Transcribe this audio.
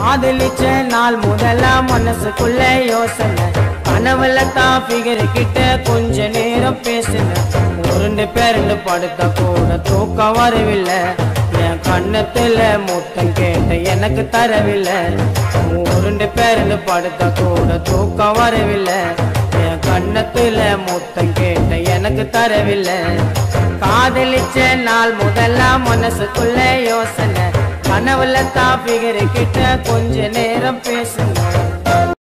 காதலிச்ச நாள் முதல்ல மனசுக்குள்ள யோசனை கனவுல தான் ஃபிகர் கிட்ட கொஞ்ச நேரம் பேசினேன் உருண்டு பேரண்டு படுத்த கூட தூக்கம் வரவில்லை என் கண்ணத்துல முத்தம் கேட்ட எனக்கு தரவில்லை உருண்டு பேரண்டு படுத்த கூட தூக்கம் வரவில்லை என் கண்ணத்துல முத்தம் கேட்ட எனக்கு தரவில்லை காதலிச்ச நாள் முதல்ல மனசுக்குள்ள யோசனை கனவுல தான் ஃபிகர் கிட்ட கொஞ்ச நேரம் பேசுனேன்